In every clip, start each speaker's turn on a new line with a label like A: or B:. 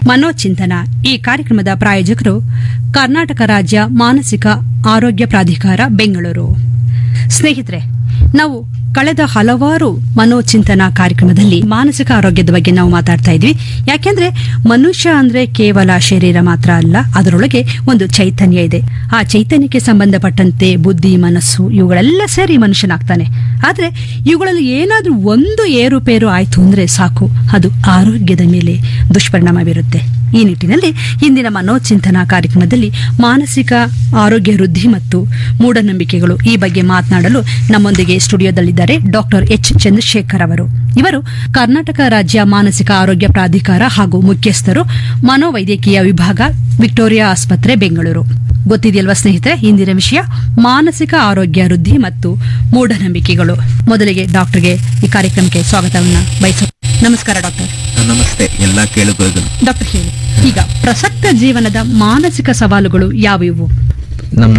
A: ಮನೋಚಿಂತನ ಈ ಕಾರ್ಯಕ್ರಮದ ಪ್ರಾಯೋಜಕರು ಕರ್ನಾಟಕ ರಾಜ್ಯ ಮಾನಸಿಕ ಆರೋಗ್ಯ ಪ್ರಾಧಿಕಾರ ಬೆಂಗಳೂರು ಸ್ನೇಹಿತರೆ ನಾವು ಕಳೆದ ಹಲವಾರು ಮನೋಚಿಂತನ ಕಾರ್ಯಕ್ರಮದಲ್ಲಿ ಮಾನಸಿಕ ಆರೋಗ್ಯದ ಬಗ್ಗೆ ನಾವು ಮಾತಾಡ್ತಾ ಇದ್ವಿ ಯಾಕೆಂದ್ರೆ ಮನುಷ್ಯ ಅಂದ್ರೆ ಕೇವಲ ಶರೀರ ಮಾತ್ರ ಅಲ್ಲ ಅದರೊಳಗೆ ಒಂದು ಚೈತನ್ಯ ಇದೆ ಆ ಚೈತನ್ಯಕ್ಕೆ ಸಂಬಂಧಪಟ್ಟಂತೆ ಬುದ್ಧಿ ಮನಸ್ಸು ಇವುಗಳೆಲ್ಲ ಸೇರಿ ಮನುಷ್ಯನಾಗ್ತಾನೆ ಆದ್ರೆ ಇವುಗಳಲ್ಲಿ ಏನಾದ್ರೂ ಒಂದು ಏರುಪೇರು ಆಯ್ತು ಅಂದ್ರೆ ಸಾಕು ಅದು ಆರೋಗ್ಯದ ಮೇಲೆ ದುಷ್ಪರಿಣಾಮ ಬೀರುತ್ತೆ ಈ ನಿಟ್ಟಿನಲ್ಲಿ ಇಂದಿನ ಮನೋಚಿಂತನ ಕಾರ್ಯಕ್ರಮದಲ್ಲಿ ಮಾನಸಿಕ ಆರೋಗ್ಯ ವೃದ್ಧಿ ಮತ್ತು ಮೂಢನಂಬಿಕೆಗಳು ಈ ಬಗ್ಗೆ ಮಾತನಾಡಲು ನಮ್ಮೊಂದಿಗೆ ಸ್ಟುಡಿಯೋದಲ್ಲಿದ್ದಾರೆ ಡಾಕ್ಟರ್ ಎಚ್ ಚಂದ್ರಶೇಖರ್ ಅವರು ಇವರು ಕರ್ನಾಟಕ ರಾಜ್ಯ ಮಾನಸಿಕ ಆರೋಗ್ಯ ಪ್ರಾಧಿಕಾರ ಹಾಗೂ ಮುಖ್ಯಸ್ಥರು ಮನೋವೈದ್ಯಕೀಯ ವಿಭಾಗ ವಿಕ್ಟೋರಿಯಾ ಆಸ್ಪತ್ರೆ ಬೆಂಗಳೂರು ಗೊತ್ತಿದೆಯಲ್ವಾ ಸ್ನೇಹಿತರೆ ಇಂದಿನ ವಿಷಯ ಮಾನಸಿಕ ಆರೋಗ್ಯ ವೃದ್ಧಿ ಮತ್ತು ಮೂಢನಂಬಿಕೆಗಳು ಮೊದಲಿಗೆ ಡಾಕ್ಟರ್ಗೆ ಈ ಕಾರ್ಯಕ್ರಮಕ್ಕೆ ಸ್ವಾಗತವನ್ನ ಬಯಸ ನಮಸ್ಕಾರ ಡಾಕ್ಟರ್
B: ನಮಸ್ತೆ ಎಲ್ಲ ಕೇಳುಗರಿಗೂ
A: ಡಾಕ್ಟರ್ ಹೇಳಿ ಈಗ ಪ್ರಸಕ್ತ ಜೀವನದ ಮಾನಸಿಕ ಸವಾಲುಗಳು ಯಾವುವು
B: ನಮ್ಮ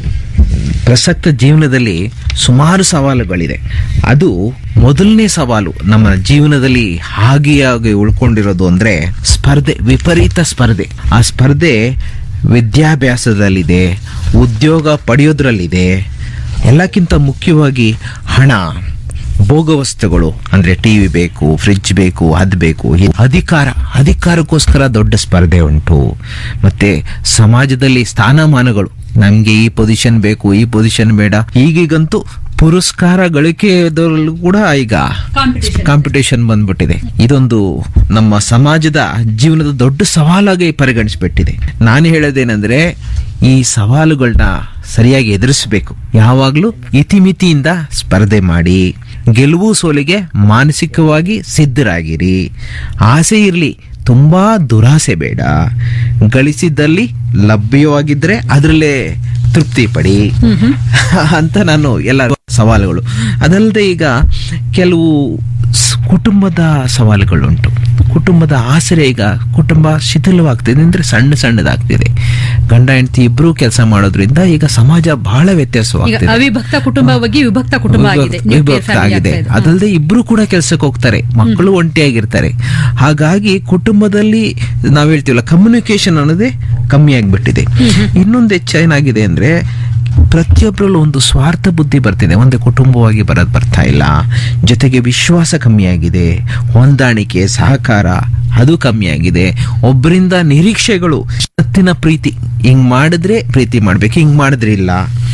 B: ಪ್ರಸಕ್ತ ಜೀವನದಲ್ಲಿ ಸುಮಾರು ಸವಾಲುಗಳಿದೆ ಅದು ಮೊದಲನೇ ಸವಾಲು ನಮ್ಮ ಜೀವನದಲ್ಲಿ ಹಾಗೆಯಾಗಿ ಉಳ್ಕೊಂಡಿರೋದು ಅಂದ್ರೆ ಸ್ಪರ್ಧೆ ವಿಪರೀತ ಸ್ಪರ್ಧೆ ಆ ಸ್ಪರ್ಧೆ ವಿದ್ಯಾಭ್ಯಾಸದಲ್ಲಿದೆ ಉದ್ಯೋಗ ಪಡೆಯೋದ್ರಲ್ಲಿದೆ ಎಲ್ಲಕ್ಕಿಂತ ಮುಖ್ಯವಾಗಿ ಹಣ ಭೋಗವಸ್ತುಗಳು ಅಂದ್ರೆ ಟಿವಿ ಬೇಕು ಫ್ರಿಡ್ಜ್ ಬೇಕು ಅದ್ ಬೇಕು ಈ ಅಧಿಕಾರ ಅಧಿಕಾರಕ್ಕೋಸ್ಕರ ದೊಡ್ಡ ಸ್ಪರ್ಧೆ ಉಂಟು ಮತ್ತೆ ಸಮಾಜದಲ್ಲಿ ಸ್ಥಾನಮಾನಗಳು ನಮ್ಗೆ ಈ ಪೊಸಿಷನ್ ಬೇಕು ಈ ಪೊಸಿಷನ್ ಬೇಡ ಈಗೀಗಂತೂ ಪುರಸ್ಕಾರ ಗಳಿಕೆದಲ್ಲೂ ಕೂಡ ಈಗ
A: Competition.
B: ಕಾಂಪಿಟೇಷನ್ ಬಂದ್ಬಿಟ್ಟಿದೆ ಇದೊಂದು ನಮ್ಮ ಸಮಾಜದ ಜೀವನದ ದೊಡ್ಡ ಸವಾಲಾಗಿ ಪರಿಗಣಿಸ್ಬಿಟ್ಟಿದೆ ನಾನು ಹೇಳೋದೇನೆಂದ್ರೆ ಈ ಸವಾಲುಗಳನ್ನ ಸರಿಯಾಗಿ ಎದುರಿಸಬೇಕು ಯಾವಾಗ್ಲೂ ಇತಿಮಿತಿಯಿಂದ ಸ್ಪರ್ಧೆ ಮಾಡಿ ಗೆಲುವು ಸೋಲಿಗೆ ಮಾನಸಿಕವಾಗಿ ಸಿದ್ಧರಾಗಿರಿ ಆಸೆ ಇರಲಿ ತುಂಬಾ ದುರಾಸೆ ಬೇಡ ಗಳಿಸಿದ್ದಲ್ಲಿ ಲಭ್ಯವಾಗಿದ್ರೆ ಅದರಲ್ಲೇ ತೃಪ್ತಿ ಪಡಿ ಅಂತ ನಾನು ಎಲ್ಲ ಸವಾಲುಗಳು ಅದಲ್ಲದೆ ಈಗ ಕೆಲವು ಸ್- ಕುಟುಂಬದ ಸವಾಲುಗಳುಂಟು ಕುಟುಂಬದ ಆಸರೆ ಈಗ ಕುಟುಂಬ ಶಿಥಿಲವಾಗ್ತಿದೆ ಅಂದ್ರೆ ಸಣ್ಣ ಸಣ್ಣದಾಗ್ತಿದೆ ಗಂಡ ಹೆಂಡತಿ ಇಬ್ರು ಕೆಲಸ ಮಾಡೋದ್ರಿಂದ ಈಗ ಸಮಾಜ ಬಹಳ
A: ಈಗ
B: ವ್ಯತ್ಯಾಸವಾಗ್ತಿದೆ
A: ಅವಿಭಕ್ತ ಕುಟುಂಬವಾಗಿ ವಿಭಕ್ತ ಕುಟುಂಬ ಆಗಿದೆ
B: ವಿಭಕ್ತ-
A: Nuclear
B: ವಿಭಕ್ತ
A: family
B: ಆಗಿದೆ
A: ಆಗ್ತಾ ಇದೆ.
B: ಅದಲ್ಲದೆ ಇಬ್ರು ಕೂಡ ಕೆಲಸಕ್ಕೆ ಹೋಗ್ತಾರೆ ಮಕ್ಕಳು ಒಂಟಿಯಾಗಿರ್ತಾರೆ ಹಾಗಾಗಿ ಕುಟುಂಬದಲ್ಲಿ ನಾವ್ ಹೇಳ್ತೀವಲ್ಲ ಕಮ್ಯುನಿಕೇಶನ್ ಅನ್ನೋದೇ ಕಮ್ಮಿ ಆಗ್ಬಿಟ್ಟಿದೆ ಇನ್ನೊಂದು ಹೆಚ್ಚೇನಾಗಿದೆ ಅಂದ್ರೆ ಪ್ರತಿಯೊಬ್ಬರಲ್ಲೂ ಒಂದು ಸ್ವಾರ್ಥ ಬುದ್ಧಿ ಬರ್ತಿದೆ ಒಂದೇ ಕುಟುಂಬವಾಗಿ ಬರೋದು ಬರ್ತಾ ಇಲ್ಲ ಜೊತೆಗೆ ವಿಶ್ವಾಸ ಕಮ್ಮಿ ಆಗಿದೆ ಹೊಂದಾಣಿಕೆ ಸಹಕಾರ ಅದು ಕಮ್ಮಿ ಆಗಿದೆ ಒಬ್ಬರಿಂದ ನಿರೀಕ್ಷೆಗಳು ಸತ್ತಿನ ಪ್ರೀತಿ ಹಿಂಗ್ ಮಾಡಿದ್ರೆ ಪ್ರೀತಿ ಮಾಡ್ಬೇಕು ಹಿಂಗ್ ಮಾಡಿದ್ರೆ ಇಲ್ಲ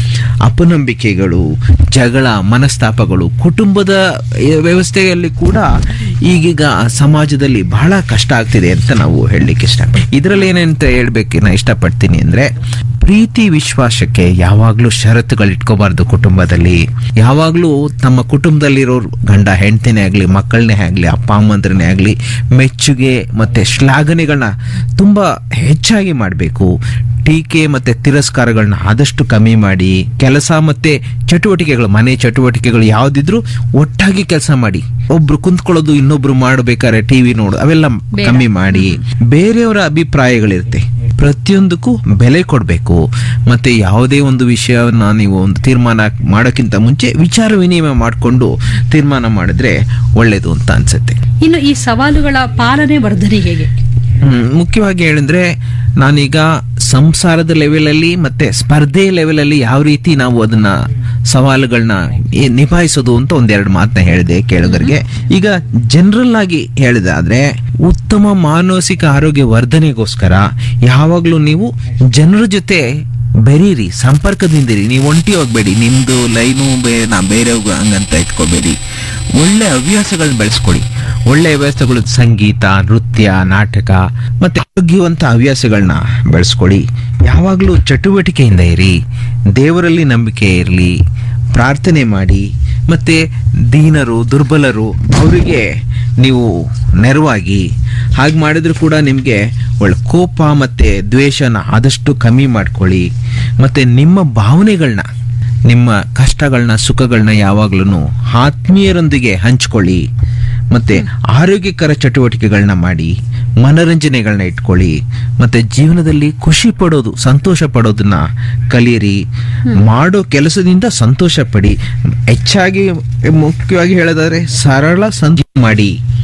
B: ಅಪನಂಬಿಕೆಗಳು ಜಗಳ ಮನಸ್ತಾಪಗಳು ಕುಟುಂಬದ ಈ ವ್ಯವಸ್ಥೆಯಲ್ಲಿ ಕೂಡ ಈಗೀಗ ಸಮಾಜದಲ್ಲಿ ಬಹಳ ಕಷ್ಟ ಆಗ್ತಿದೆ ಅಂತ ನಾವು ಹೇಳಲಿಕ್ಕೆ ಇಷ್ಟ ಇದರಲ್ಲಿ ಏನಂತ ಹೇಳ್ಬೇಕು ನಾ ಇಷ್ಟಪಡ್ತೀನಿ ಅಂದ್ರೆ ಪ್ರೀತಿ ವಿಶ್ವಾಸಕ್ಕೆ ಯಾವಾಗ್ಲೂ ಷರತ್ತುಗಳು ಇಟ್ಕೋಬಾರ್ದು ಕುಟುಂಬದಲ್ಲಿ ಯಾವಾಗ್ಲೂ ತಮ್ಮ ಕುಟುಂಬದಲ್ಲಿರೋರು ಗಂಡ ಹೆಂಡತಿನೇ ಆಗ್ಲಿ ಮಕ್ಕಳನ್ನೇ ಆಗ್ಲಿ ಅಪ್ಪ ಅಮ್ಮಂದ್ರನ್ನೇ ಆಗ್ಲಿ ಮೆಚ್ಚುಗೆ ಮತ್ತೆ ಶ್ಲಾಘನೆಗಳನ್ನ ತುಂಬಾ ಹೆಚ್ಚಾಗಿ ಮಾಡಬೇಕು ಟೀಕೆ ಮತ್ತೆ ತಿರಸ್ಕಾರಗಳನ್ನ ಆದಷ್ಟು ಕಮ್ಮಿ ಮಾಡಿ ಕೆಲಸ ಮತ್ತೆ ಚಟುವಟಿಕೆಗಳು ಮನೆ ಚಟುವಟಿಕೆಗಳು ಯಾವ್ದಿದ್ರು ಒಟ್ಟಾಗಿ ಕೆಲಸ ಮಾಡಿ ಒಬ್ರು ಕುಂತ್ಕೊಳ್ಳೋದು ಇನ್ನೊಬ್ರು ಮಾಡಬೇಕಾದ್ರೆ ಟಿವಿ ನೋಡು ಅವೆಲ್ಲ
A: ಬೇಡ.
B: ಕಮ್ಮಿ ಮಾಡಿ ಬೇರೆಯವರ ಅಭಿಪ್ರಾಯಗಳಿರುತ್ತೆ ಪ್ರತಿಯೊಂದಕ್ಕೂ ಬೆಲೆ ಕೊಡಬೇಕು ಮತ್ತೆ ಯಾವುದೇ ಒಂದು ವಿಷಯವನ್ನ ನೀವು ಒಂದು ತೀರ್ಮಾನ ಮಾಡೋಕ್ಕಿಂತ ಮುಂಚೆ ವಿಚಾರ ವಿನಿಮಯ ಮಾಡಿಕೊಂಡು ತೀರ್ಮಾನ ಮಾಡಿದ್ರೆ ಒಳ್ಳೇದು ಅಂತ ಅನ್ಸುತ್ತೆ
A: ಇನ್ನು ಈ ಸವಾಲುಗಳ ಪಾಲನೆ ವರ್ಧನೆ ಹೇಗೆ
B: ಹ್ಮ್, ಮುಖ್ಯವಾಗಿ ಹೇಳಿದ್ರೆ ನಾನೀಗ ಸಂಸಾರದ ಲೆವೆಲಲ್ಲಿ ಮತ್ತೆ ಸ್ಪರ್ಧೆ ಲೆವೆಲಲ್ಲಿ ಯಾವ ರೀತಿ ನಾವು ಅದನ್ನ ಸವಾಲುಗಳನ್ನ ಏ- ನಿಭಾಯಿಸೋದು ಅಂತ ಒಂದೆರಡು ಮಾತನ್ನ ಹೇಳಿದೆ ಕೇಳುಗರಿಗೆ ಈಗ ಜನರಲ್ ಆಗಿ ಹೇಳಿದಾದ್ರೆ ಉತ್ತಮ ಮಾನಸಿಕ ಆರೋಗ್ಯ ವರ್ಧನೆಗೋಸ್ಕರ ಯಾವಾಗ್ಲೂ ನೀವು ಜನರ ಜೊತೆ ಬೆರೀರಿ ಸಂಪರ್ಕದಿಂದಿರಿ ನೀವು ಒಂಟಿ ಹೋಗ್ಬೇಡಿ ನಿಮ್ದು ಲೈನು ಬೇ ನಾ ಬೇರೆ ಹಂಗಂತ ಇಟ್ಕೋಬೇಡಿ ಒಳ್ಳೆ ಹವ್ಯಾಸಗಳನ್ನ ಬೆಳೆಸ್ಕೊಳ್ಳಿ ಒಳ್ಳೆ ಹವ್ಯಾಸಗಳು ಸಂಗೀತ ನೃತ್ಯ ನಾಟಕ ಮತ್ತೆ ಆರೋಗ್ಯವಂತ ಹವ್ಯಾಸಗಳನ್ನ ಬೆಳೆಸ್ಕೊಳ್ಳಿ ಯಾವಾಗಲೂ ಚಟುವಟಿಕೆಯಿಂದ ಇರಿ ದೇವರಲ್ಲಿ ನಂಬಿಕೆ ಇರಲಿ ಪ್ರಾರ್ಥನೆ ಮಾಡಿ ಮತ್ತೆ ದೀನರು ದುರ್ಬಲರು ಅವರಿಗೆ ನೀವು ನೆರವಾಗಿ ಹಾಗೆ ಮಾಡಿದ್ರು ಕೂಡ ನಿಮಗೆ ಒಳ್ಳೆ ಕೋಪ ಮತ್ತೆ ದ್ವೇಷನ ಆದಷ್ಟು ಕಮ್ಮಿ ಮಾಡ್ಕೊಳ್ಳಿ ಮತ್ತೆ ನಿಮ್ಮ ಭಾವನೆಗಳನ್ನ ನಿಮ್ಮ ಕಷ್ಟಗಳನ್ನ ಸುಖಗಳನ್ನ ಯಾವಾಗ್ಲೂ ಆತ್ಮೀಯರೊಂದಿಗೆ ಹಂಚ್ಕೊಳ್ಳಿ ಮತ್ತೆ ಆರೋಗ್ಯಕರ ಚಟುವಟಿಕೆಗಳನ್ನ ಮಾಡಿ ಮನರಂಜನೆಗಳನ್ನ ಇಟ್ಕೊಳ್ಳಿ ಮತ್ತೆ ಜೀವನದಲ್ಲಿ ಖುಷಿ ಪಡೋದು ಸಂತೋಷ ಪಡೋದನ್ನ ಕಲಿಯಿರಿ ಮಾಡೋ ಕೆಲಸದಿಂದ ಸಂತೋಷ ಪಡಿ ಹೆಚ್ಚಾಗಿ ಮುಖ್ಯವಾಗಿ ಹೇಳೋದಾದ್ರೆ ಸರಳ ಸಂಜೆ ಮಾಡಿ